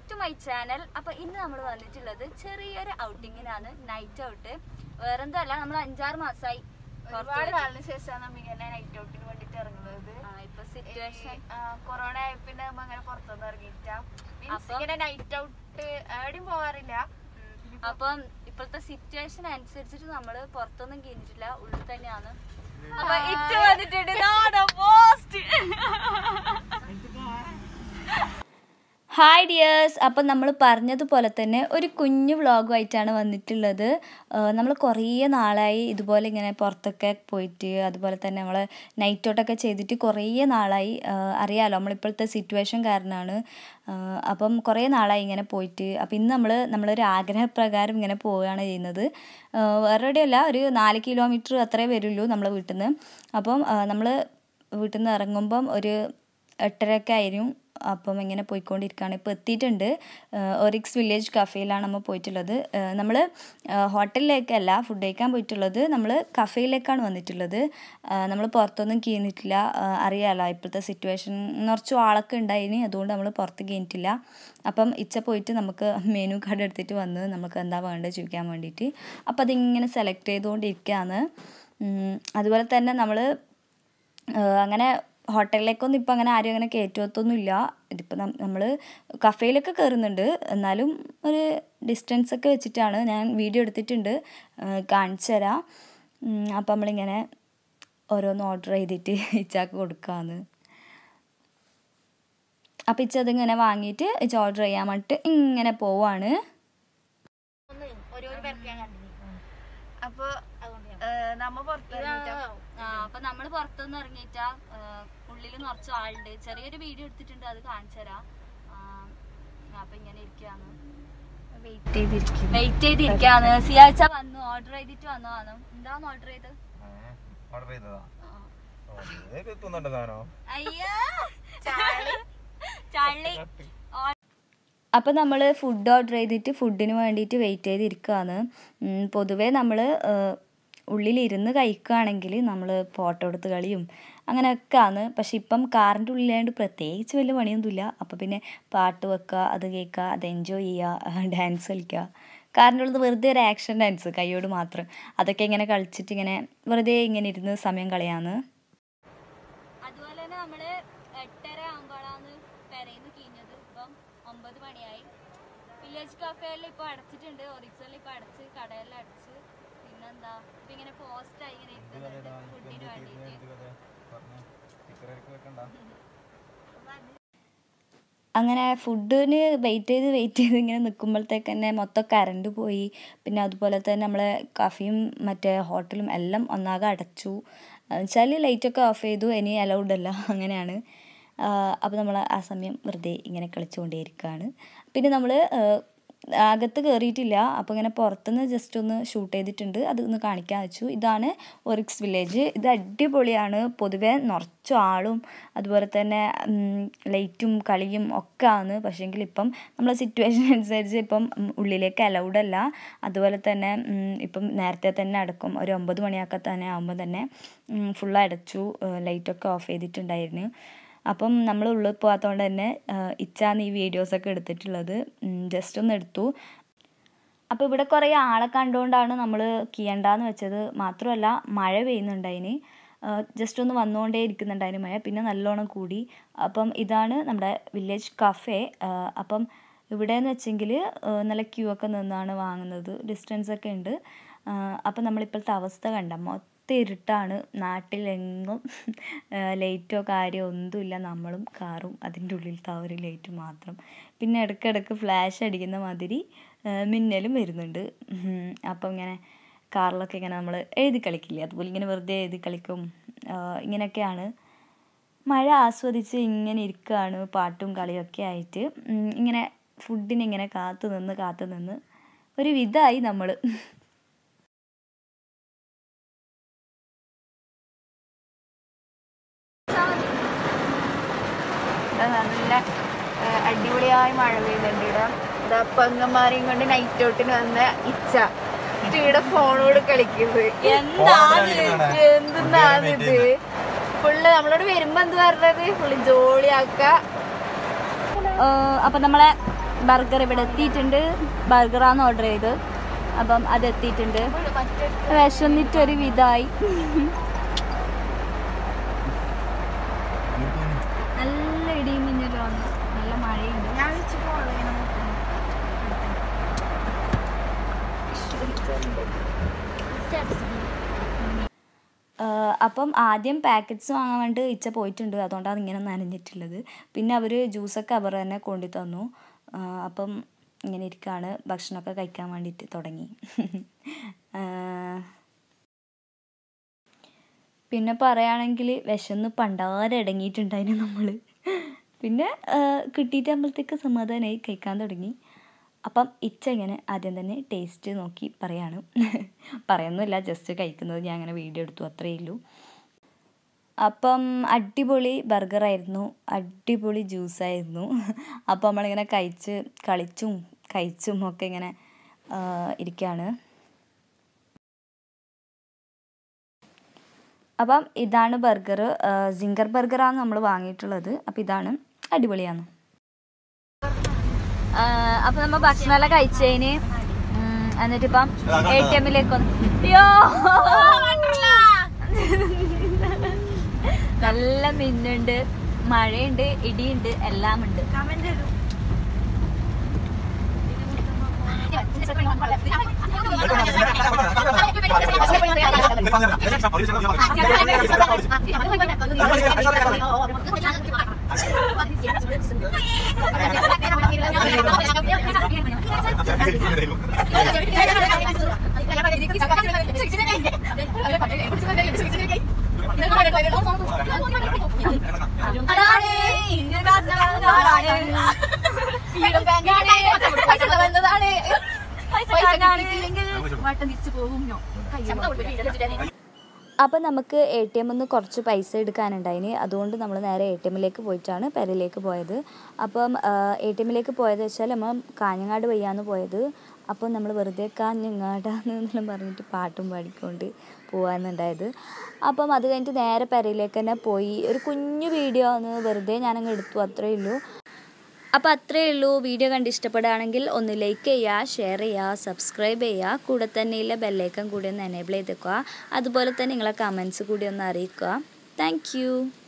back to my channel അപ്പൊ ഇന്ന് നമ്മൾ വന്നിട്ടുള്ളത് ചെറിയൊരു ഔട്ടിങ്ങിനാണ് നൈറ്റ് ഔട്ട് വേറെന്തല്ല നമ്മൾ അഞ്ചാറ് മാസമായി ഒരുപാട് നാളിന് ശേഷമാണ് നമ്മ ഇങ്ങനെ നൈറ്റ് ഔട്ടിന് വേണ്ടിട്ട് ഇറങ്ങുന്നത് ഇപ്പൊ സിറ്റുവേഷൻ കൊറോണ ആയ പിന്നെ നമ്മ അങ്ങനെ പുറത്തൊന്നും ഇറങ്ങിയിട്ട മീൻസ് അപ്പം- ഇങ്ങനെ നൈറ്റ് ഔട്ട് എവിടെയും പോവാറില്ല അപ്പം ഇപ്പോഴത്തെ സിറ്റുവേഷൻ അനുസരിച്ചിട്ട് നമ്മള് പുറത്തൊന്നും കീഞ്ഞിട്ടില്ല ഉള്ളിൽ തന്നെയാണ് അപ്പൊ ഇച്ച വന്നിട്ടുണ്ട് പോസ്റ്റ് ഹായ് ഡിയേഴ്സ് അപ്പം നമ്മൾ പറഞ്ഞതുപോലെ തന്നെ ഒരു കുഞ്ഞു വ്ളോഗുമായിട്ടാണ് വന്നിട്ടുള്ളത് നമ്മൾ കുറേ നാളായി ഇതുപോലെ ഇങ്ങനെ പുറത്തൊക്കെ പോയിട്ട് അതുപോലെ തന്നെ നമ്മൾ നൈറ്റ് ഔട്ടൊക്കെ ചെയ്തിട്ട് കുറേ നാളായി ആ, അറിയാലോ നമ്മളിപ്പോഴത്തെ സിറ്റുവേഷൻ കാരണമാണ് ആ, അപ്പം കുറേ നാളായി ഇങ്ങനെ പോയിട്ട് അപ്പം ഇന്ന് നമ്മൾ നമ്മളൊരു ആഗ്രഹപ്രകാരം ഇങ്ങനെ പോവുകയാണ് ചെയ്യുന്നത് ആ, വേറെ എവിടെയല്ല ഒരു നാല് കിലോമീറ്റർ അത്രേ വരുള്ളൂ നമ്മളെ വീട്ടിൽ നിന്ന് അപ്പം നമ്മൾ വീട്ടിൽ നിന്ന് ഇറങ്ങുമ്പം ഒരു എട്ടരയൊക്കെ ആയിരുന്നു അപ്പം ഇങ്ങനെ പോയിക്കൊണ്ടിരിക്കുകയാണ് ഇപ്പോൾ എത്തിയിട്ടുണ്ട് ഒറിക്സ് വില്ലേജ് കഫേയിലാണ് നമ്മൾ പോയിട്ടുള്ളത് നമ്മൾ ഹോട്ടലിലേക്കല്ല ഫുഡ് കഴിക്കാൻ പോയിട്ടുള്ളത് നമ്മൾ കഫേയിലേക്കാണ് വന്നിട്ടുള്ളത് നമ്മൾ പുറത്തൊന്നും കീന്നിട്ടില്ല അറിയാലോ ഇപ്പോഴത്തെ സിറ്റുവേഷൻ കുറച്ച് ആളൊക്കെ ഉണ്ടായിന് അതുകൊണ്ട് നമ്മൾ പുറത്ത് കീന്നിട്ടില്ല അപ്പം ഇച്ച പോയിട്ട് നമുക്ക് മെനു കാർഡ് എടുത്തിട്ട് വന്ന് നമുക്ക് എന്താ വേണ്ടത് ചോദിക്കാൻ വേണ്ടിയിട്ട് അപ്പം അതിങ്ങനെ സെലക്ട് ചെയ്തുകൊണ്ടിരിക്കുകയാണ് ഉം, അതുപോലെ തന്നെ നമ്മൾ അങ്ങനെ ഹോട്ടലിലേക്കൊന്നും ഇപ്പം അങ്ങനെ ആരും അങ്ങനെ കയറ്റുവത്തൊന്നുമില്ല ഇതിപ്പോൾ നമ്മൾ കഫേയിലൊക്കെ കയറുന്നുണ്ട് എന്നാലും ഒരു ഡിസ്റ്റൻസ് ഒക്കെ വെച്ചിട്ടാണ് ഞാൻ വീഡിയോ എടുത്തിട്ടുണ്ട് ആ, കാണിച്ചു തരാം ഉം, അപ്പം നമ്മളിങ്ങനെ ഓരോന്ന് ഓർഡർ ചെയ്തിട്ട് ഇച്ചാക്ക് കൊടുക്കാമെന്ന് അപ്പം ഇച്ച അതിങ്ങനെ വാങ്ങിയിട്ട് ഇച്ച ഓർഡർ ചെയ്യാൻ വേണ്ടിയിട്ട് ഇങ്ങനെ പോവാണ് ഒരു ഒരു പേർക്ക് കണ്ടിന് അപ്പൊ ഏഹ്, നമ്മ പുറത്ത് ഇറങ്ങിയിട്ടാ അപ്പൊ നമ്മള് പുറത്തുനിന്ന് ഇറങ്ങിയിട്ടാ ഉള്ളിൽ കുറച്ച് ആളുണ്ട് ചെറിയൊരു വീഡിയോ എടുത്തിട്ടുണ്ട് അത് കാണിച്ചു തരാം ആ, അപ്പൊ ഇങ്ങനെ ഇരിക്കാണ് വെയിറ്റ് ചെയ്തിരിക്കും വെയിറ്റ് ചെയ്തിരിക്കാണ് സിയാഴ്ച വന്നു ഓർഡർ ചെയ്തിട്ട് വന്നതാണ് എന്താണ് ഓർഡർ ചെയ്തത് ഓർഡർ ചെയ്തതാ ഇതൊക്കെ എത്തുന്നുണ്ട് സാധനം അയ്യോ ചള്ളി അപ്പം നമ്മൾ ഫുഡ് ഓർഡർ ചെയ്തിട്ട് ഫുഡിന് വേണ്ടിയിട്ട് വെയിറ്റ് ചെയ്തിരിക്കുകയാണ് പൊതുവേ നമ്മൾ ഉള്ളിലിരുന്ന് കഴിക്കുകയാണെങ്കിൽ നമ്മൾ ഫോട്ടോ എടുത്ത് കളിയും അങ്ങനെയൊക്കെയാണ് പക്ഷെ ഇപ്പം കാറിൻ്റെ ഉള്ളിലായതുകൊണ്ട് പ്രത്യേകിച്ച് വലിയ പണിയൊന്നുമില്ല അപ്പം പിന്നെ പാട്ട് വെക്കുക അത് കേൾക്കുക അത് എൻജോയ് ചെയ്യുക ഡാൻസ് കളിക്കുക കാറിൻ്റെ ഉള്ളത് വെറുതെ ഒരു ആക്ഷൻ ഡാൻസ് കൈയോട് മാത്രം അതൊക്കെ ഇങ്ങനെ കളിച്ചിട്ട് ഇങ്ങനെ വെറുതെ ഇങ്ങനെ ഇരുന്ന് സമയം കളയാന്ന് അതുപോലെ തന്നെ നമ്മള് എട്ടര ആകുമ്പോഴാണ് പെരയിന്ന് കീഞ്ഞത് ഇപ്പം ഒമ്പത് മണിയായി വില്ലേജ് കഫേയിൽ ഇപ്പോൾ അടച്ചിട്ടുണ്ട് ഒറിക്സലിൽ ഇപ്പോൾ അടച്ച് കടയെല്ലാം അടച്ച് പിന്നെന്താ ഇപ്പം ഇങ്ങനെ പോസ്റ്റായി ഇങ്ങനെ ഇരിക്കുന്നുണ്ട് ഫുഡിന് വേണ്ടിയിട്ട് അങ്ങനെ ഫുഡിന് വെയിറ്റ് ചെയ്ത് വെയിറ്റ് ചെയ്ത് ഇങ്ങനെ നിൽക്കുമ്പോഴത്തേക്ക് തന്നെ മൊത്തം കറണ്ട് പോയി പിന്നെ അതുപോലെ തന്നെ നമ്മളെ കഫയും മറ്റേ ഹോട്ടലും എല്ലാം ഒന്നാകെ അടച്ചു വെച്ചാൽ ലൈറ്റൊക്കെ ഓഫ് ചെയ്തു ഇനി അലൗഡ് അല്ല അങ്ങനെയാണ് അപ്പോൾ നമ്മൾ ആ സമയം വെറുതെ ഇങ്ങനെ കളിച്ചുകൊണ്ടേയിരിക്കുകയാണ് പിന്നെ നമ്മൾ അകത്ത് കയറിയിട്ടില്ല അപ്പോൾ ഇങ്ങനെ പുറത്തുനിന്ന് ജസ്റ്റ് ഒന്ന് ഷൂട്ട് ചെയ്തിട്ടുണ്ട് അത് ഒന്ന് കാണിക്കാൻ വെച്ചു ഇതാണ് ഒറിക്സ് വില്ലേജ് ഇത് അടിപൊളിയാണ് പൊതുവെ നിറച്ചു ആളും അതുപോലെ തന്നെ ലൈറ്റും കളിയും ഒക്കെ ആണ് പക്ഷേങ്കിൽ ഇപ്പം നമ്മളെ സിറ്റുവേഷൻ അനുസരിച്ച് ഇപ്പം ഉം, ഉള്ളിലേക്ക് അലൗഡ് അല്ല അതുപോലെ തന്നെ ഉം, ഇപ്പം നേരത്തെ തന്നെ അടക്കും ഒരു ഒമ്പത് മണിയൊക്കെ തന്നെ ആകുമ്പോൾ തന്നെ ഫുൾ അടച്ചു ലൈറ്റൊക്കെ ഓഫ് ചെയ്തിട്ടുണ്ടായിരുന്നു അപ്പം നമ്മൾ ഉള്ളിൽ പോകാത്തതുകൊണ്ട് തന്നെ ആ, ഇച്ചാന്ന് ഈ വീഡിയോസൊക്കെ എടുത്തിട്ടുള്ളത് ജസ്റ്റ് ഒന്ന് എടുത്തു അപ്പോൾ ഇവിടെ കുറേ ആളെ കണ്ടുകൊണ്ടാണ് നമ്മൾ കീയണ്ടെന്ന് വെച്ചത് മാത്രമല്ല മഴ പെയ്യുന്നുണ്ടതിന് ജസ്റ്റ് ഒന്ന് വന്നുകൊണ്ടേ ഇരിക്കുന്നുണ്ടായിരുന്നു മഴ പിന്നെ നല്ലോണം കൂടി അപ്പം ഇതാണ് നമ്മുടെ വില്ലേജ് കഫേ അപ്പം ഇവിടെയെന്ന് വെച്ചെങ്കിൽ നല്ല ക്യൂ ഒക്കെ നിന്നാണ് വാങ്ങുന്നത് ഡിസ്റ്റൻസ് ഒക്കെ ഉണ്ട് ആ, അപ്പം നമ്മളിപ്പോഴത്തെ അവസ്ഥ കണ്ട മൊത്തം ഇരുട്ടാണ് നാട്ടിലെങ്ങും ലൈറ്റോ കാര്യമോ ഒന്നുമില്ല നമ്മളും കാറും അതിൻ്റെ ഉള്ളിലത്തെ ആ ഒരു ലൈറ്റ് മാത്രം പിന്നെ ഇടയ്ക്കിടയ്ക്ക് ഫ്ലാഷ് അടിക്കുന്ന മാതിരി ആ, മിന്നലും വരുന്നുണ്ട് ഉം, അപ്പം ഇങ്ങനെ കാറിലൊക്കെ ഇങ്ങനെ നമ്മൾ എഴുതി കളിക്കില്ലേ അതുപോലെ ഇങ്ങനെ വെറുതെ എഴുതി കളിക്കും ആ, ഇങ്ങനെയൊക്കെയാണ് മഴ ആസ്വദിച്ച് ഇങ്ങനെ ഇരിക്കുകയാണ് പാട്ടും കളിയൊക്കെ ആയിട്ട് ഉം, ഇങ്ങനെ ഫുഡിന് ഇങ്ങനെ കാത്തു നിന്ന് കാത്തു നിന്ന് ഒരു വിധമായി നമ്മൾ ഇവിടെ നല്ല ഏഹ്, അടിപൊളിയായി മഴ പെയ്യുന്നുണ്ട് ഇവിടെ ഇതാ പെങ്ങന്മാരെയും കൊണ്ട് നൈറ്റ് ഔട്ടിന് വന്ന ഇച്ച എന്നിട്ട് ഇവിടെ ഫോണോട് കളിക്കുന്നത് എന്താണ് എന്താണ് ഇത് ഫുള്ള് നമ്മളോട് വരുമ്പോ എന്ത് പറഞ്ഞത് ഫുള്ള് ജോളിയാക്ക അപ്പൊ നമ്മളെ ബർഗർ ഇവിടെ എത്തിയിട്ടുണ്ട് ബർഗറാണ് ഓർഡർ ചെയ്ത് അപ്പം അത് എത്തിയിട്ടുണ്ട് വിശന്നിട്ടൊരു വിധായി നല്ല ഇടിയും മിന്നലും വന്നു നല്ല മഴയുണ്ട് ഞാൻ വെച്ച് ഫോളോ ചെയ്യണം ആഹ് അപ്പം ആദ്യം പാക്കറ്റ്സ് വാങ്ങാൻ വേണ്ടി ഇച്ച പോയിട്ടുണ്ട് അതുകൊണ്ടാണ് ഇങ്ങനെ നനഞ്ഞിട്ടുള്ളത് പിന്നെ അവർ ജ്യൂസൊക്കെ അവർ തന്നെ കൊണ്ടു തന്നു ആഹ് അപ്പം ഇങ്ങനെ ഇരിക്കുകയാണ് ഭക്ഷണമൊക്കെ കഴിക്കാൻ വേണ്ടിയിട്ട് തുടങ്ങി ആഹ് പിന്നെ പറയുകയാണെങ്കിൽ വിശന്ന് പണ്ടാരം ഇടങ്ങിയിട്ടുണ്ടായിരുന്നു നമ്മൾ പിന്നെ കിട്ടിയിട്ടാകുമ്പോഴത്തേക്ക് സമാധാനമായി കഴിക്കാൻ തുടങ്ങി അപ്പം ഇച്ച ഇങ്ങനെ ആദ്യം തന്നെ ടേസ്റ്റ് നോക്കി പറയാണ് പറയുന്നില്ല ജസ്റ്റ് കഴിക്കുന്നത് ഞാൻ അങ്ങനെ വീഡിയോ എടുത്തു അത്രയേ ഉള്ളൂ അപ്പം അടിപൊളി ബർഗറായിരുന്നു അടിപൊളി ജ്യൂസായിരുന്നു അപ്പം നമ്മളിങ്ങനെ കഴിച്ച് കളിച്ചും കഴിച്ചും ഒക്കെ ഇങ്ങനെ ഇരിക്കുകയാണ് അപ്പം ഇതാണ് ബർഗർ സിംഗർ ബർഗറാണ് നമ്മൾ വാങ്ങിയിട്ടുള്ളത് അപ്പം ഇതാണ് അടിപൊളിയാണ് അപ്പം നമ്മൾ ഭക്ഷണമെല്ലാം കഴിച്ചതിന് ഉം, എന്നിട്ടിപ്പം എ ടി എമ്മിലേക്ക് വന്നു അയ്യോ നല്ല മിന്നുണ്ട് മഴയുണ്ട് ഇടിയുണ്ട് എല്ലാം ഉണ്ട് കമന്റ് ഇടും അപ്പം നമുക്ക് എ ടി എമ്മിൽ നിന്ന് കുറച്ച് പൈസ എടുക്കാനുണ്ടായിന് അതുകൊണ്ട് നമ്മൾ നേരെ എ ടി എമ്മിലേക്ക് പോയിട്ടാണ് പെരയിലേക്ക് പോയത് അപ്പം എ ടി എമ്മിലേക്ക് പോയത് വെച്ചാൽ നമ്മൾ കാഞ്ഞങ്ങാട് വയ്യാന്ന് പോയത് അപ്പം നമ്മൾ വെറുതെ കാഞ്ഞങ്ങാടാന്ന് എന്നെല്ലാം പറഞ്ഞിട്ട് പാട്ടും പാടിക്കൊണ്ട് പോകാന്നുണ്ടായത് അപ്പം അത് കഴിഞ്ഞിട്ട് നേരെ പെരയിലേക്ക് തന്നെ പോയി ഒരു കുഞ്ഞു വീഡിയോ ഒന്ന് വെറുതെ ഞാനങ്ങ് എടുത്തു അത്രയേ ഉള്ളൂ അപ്പോൾ അത്രയേ ഉള്ളൂ വീഡിയോ കണ്ട് ഇഷ്ടപ്പെടുകയാണെങ്കിൽ ഒന്ന് ലൈക്ക് ചെയ്യുക ഷെയർ ചെയ്യുക സബ്സ്ക്രൈബ് ചെയ്യുക കൂടെ തന്നെയുള്ള ബെല്ലൈക്കൺ കൂടി ഒന്ന് എനേബിൾ ചെയ്തേക്കുക അതുപോലെ തന്നെ നിങ്ങളെ കമൻസ് കൂടി ഒന്ന് അറിയിക്കുക താങ്ക്